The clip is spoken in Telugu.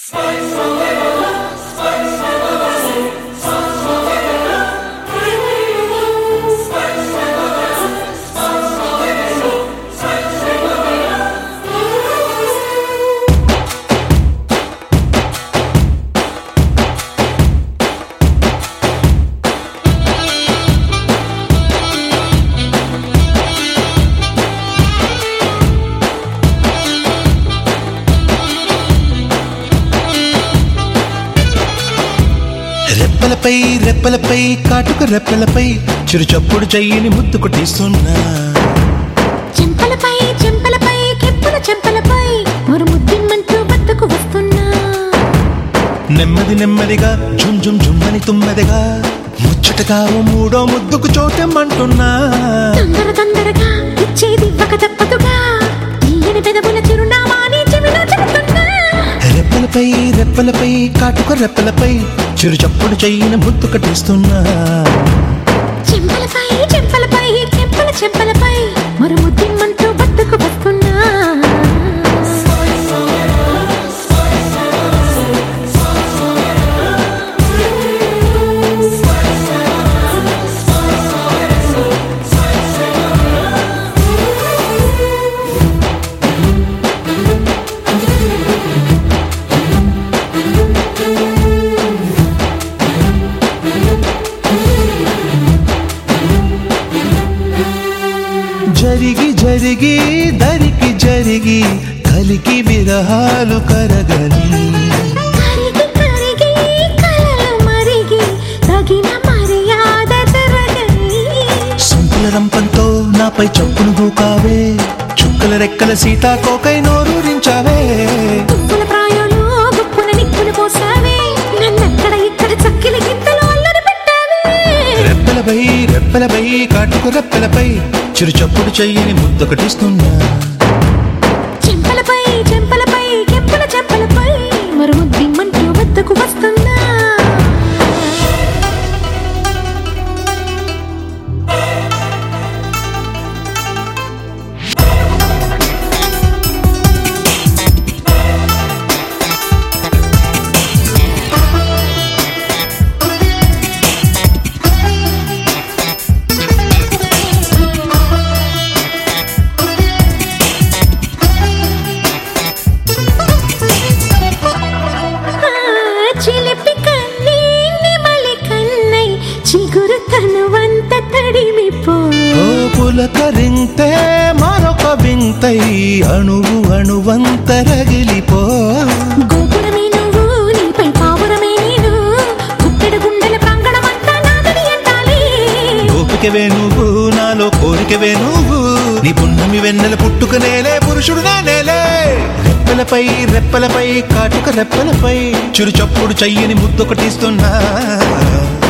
రెప్పలపై రెప్పలపై కాటుక రెప్పలపై చిరు చప్పుడు చెయ్యిని ముద్దు కొట్టిస్తున్నా చెంపలపై చెంపలపై కెప్పుల చెంపలపై మరు ముద్దిమ్మంటూ బద్దకు వస్తున్నా నెమ్మది నెమ్మదిగా జుమ్ జుమ్ జుమ్మని తుమ్మెదగా ముచ్చటగా ఓ మూడో ముద్దుకు చోటెమ్మంటున్నా తొందర తొందరగా ఇచ్చేది ఇవ్వక తప్పదుగా తీయని పెదవుల చిరునామా నీ చెవిలో చెబుతున్నా రెప్పలపై రెప్పలపై కాటుక రెప్పలపై చిరు చప్పుడు చెయ్యిని ముద్దు కట్టిస్తున్నా చెంపలపై చెంపలపై కెప్పుల చెంపలపై మరు ముద్దిమ్మంటూ బద్దకు వస్తున్నా జరిగి జరిగి దరికి జరిగి కలికి విరహాలు కరగని కరిగి కరిగి కలలు మరిగి తగిన మర్యాద జరగని సొంపుల రంపంతో నాపై చప్పును దూకావే చుక్కల రెక్కల సీతాకోకై నోరూరించావే తుప్పుల ప్రాయంలో గుప్పున నిప్పులు పోసావే నన్నక్కడ ఇక్కడ చక్కిలి గింతలు అల్లరి పెట్టావే రెప్పలపై రెప్పలపై కాటుకు రెప్పలపై చిరు చప్పుడు చెయ్యని ముద్దొకటిస్తున్నా చెంపలపై చెంపలపై కెంపుల చెంపలపై మరుముద్దిమ్మంటూ వద్దకు వస్తున్నా ఆ, చిలిపి కన్నీ నెమలి కన్నై చిగురు తనువంత తడిమిపో ఓ పులకరింతే మరొక వింతై అణువు అణువంత రగిలిపో గోపురమే నువ్వు నీపై పావురమే నేను గుప్పెడు గుండెల ప్రాంగణమంతా నాదని ఎండాలి ఓపికవే నువ్వు నాలో కోరికవే నువ్వు నీ పున్నమి వెన్నెల పుట్టుక నేలే పురుషుడు నేలే రెప్పలపై రెప్పలపై కాటుక రెప్పలపై చిరు చప్పుడు చెయ్యని ముద్దొకటిస్తున్నా